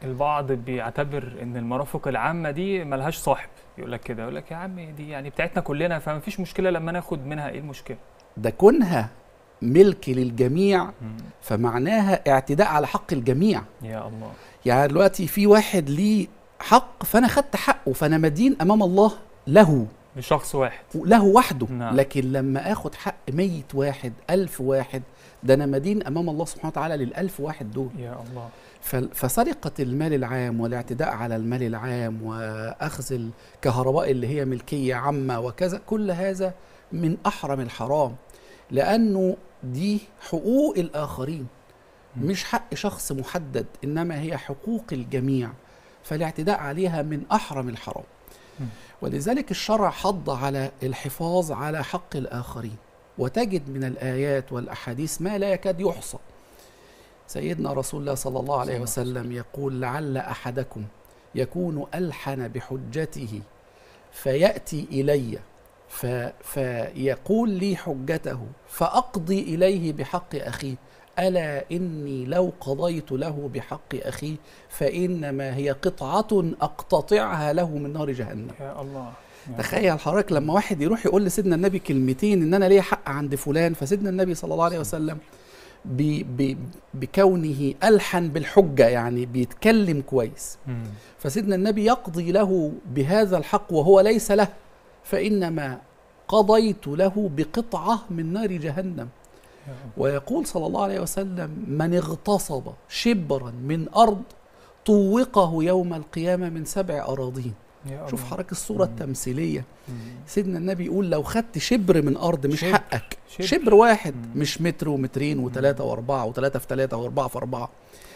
البعض بيعتبر ان المرافق العامه دي ملهاش صاحب يقول لك كده يقول لك يا عم دي يعني بتاعتنا كلنا فما فيش مشكله لما ناخد منها ايه المشكله ده كونها ملك للجميع مم. فمعناها اعتداء على حق الجميع يا الله يعني دلوقتي في واحد ليه حق فانا خدت حقه فانا مدين امام الله له لشخص واحد له وحده نعم. لكن لما اخد حق مية واحد ألف واحد ده انا مدين امام الله سبحانه وتعالى للألف واحد دول يا الله ف- فسرقة المال العام والاعتداء على المال العام وأخذ الكهرباء اللي هي ملكية عامة وكذا كل هذا من أحرم الحرام لأنه دي حقوق الآخرين مم. مش حق شخص محدد إنما هي حقوق الجميع فالاعتداء عليها من أحرم الحرام مم. ولذلك الشرع حض على الحفاظ على حق الآخرين وتجد من الآيات والأحاديث ما لا يكاد يحصى سيدنا رسول الله صلى الله عليه صلى الله عليه وسلم يقول لعل أحدكم يكون ألحن بحجته فيأتي إلي ف فيقول لي حجته فأقضي إليه بحق أخيه ألا إني لو قضيت له بحق أخيه فإنما هي قطعة أقتطعها له من نار جهنم يا الله يا تخيل حضرتك لما واحد يروح يقول لسيدنا النبي كلمتين ان انا ليا حق عند فلان فسيدنا النبي صلى الله عليه وسلم ب ب بكونه الحن بالحجه يعني بيتكلم كويس مم. فسيدنا النبي يقضي له بهذا الحق وهو ليس له فانما قضيت له بقطعه من نار جهنم يا الله. ويقول صلى الله عليه وسلم من اغتصب شبرا من ارض طوقه يوم القيامه من سبع اراضين يا شوف الله. حضرتك الصوره مم. التمثيليه مم. سيدنا النبي يقول لو خدت شبر من ارض مش شبر. حقك شبر. شبر واحد مم. مش متر ومترين وثلاثة وأربعة وثلاثة في ثلاثة وأربعة في أربعة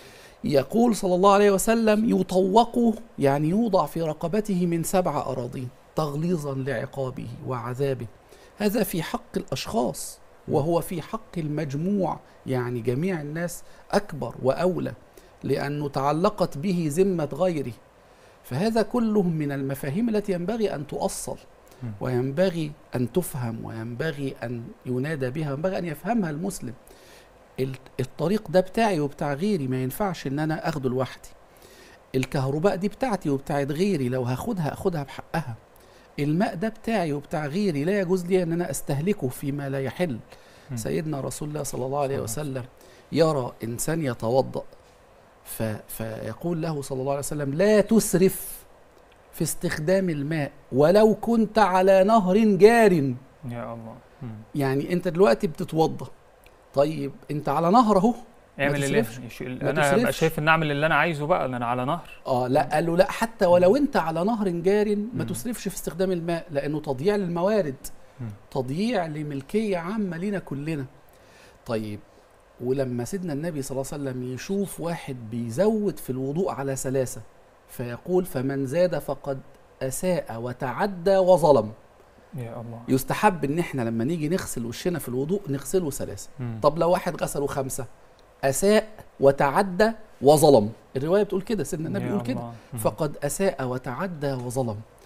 يقول صلى الله عليه وسلم يطوق يعني يوضع في رقبته من سبع أراضين تغليظا لعقابه وعذابه هذا في حق الأشخاص وهو في حق المجموع يعني جميع الناس أكبر وأولى لأنه تعلقت به ذمة غيره فهذا كله من المفاهيم التي ينبغي أن تؤصل مم. وينبغي أن تفهم وينبغي أن ينادى بها وينبغي أن يفهمها المسلم ال- الطريق ده بتاعي وبتاع غيري ما ينفعش ان انا اخده لوحدي الكهرباء دي بتاعتي وبتاعت غيري لو هاخدها اخدها بحقها الماء ده بتاعي وبتاع غيري لا يجوز لي ان انا استهلكه فيما لا يحل مم. سيدنا رسول الله صلى الله عليه صلى الله وسلم يرى انسان يتوضا ف فيقول له صلى الله عليه وسلم لا تسرف في استخدام الماء ولو كنت على نهر جار يا الله مم. يعني انت دلوقتي بتتوضا طيب انت على نهر اهو اعمل اللي تسرفش. يش- ما انا ابقى تسرفش. شايف ان اعمل اللي انا عايزه بقى ان انا على نهر اه لا قال له لا حتى ولو انت على نهر جار ما مم. تسرفش في استخدام الماء لانه تضييع للموارد مم. تضييع لملكيه عامه لينا كلنا طيب ولما سيدنا النبي صلى الله عليه وسلم يشوف واحد بيزود في الوضوء على ثلاثه فيقول فمن زاد فقد اساء وتعدى وظلم يا الله يستحب ان احنا لما نيجي نغسل وشنا في الوضوء نغسله ثلاثه مم. طب لو واحد غسله خمسه اساء وتعدى وظلم الروايه بتقول كده سيدنا النبي يا يقول كده الله. مم. فقد اساء وتعدى وظلم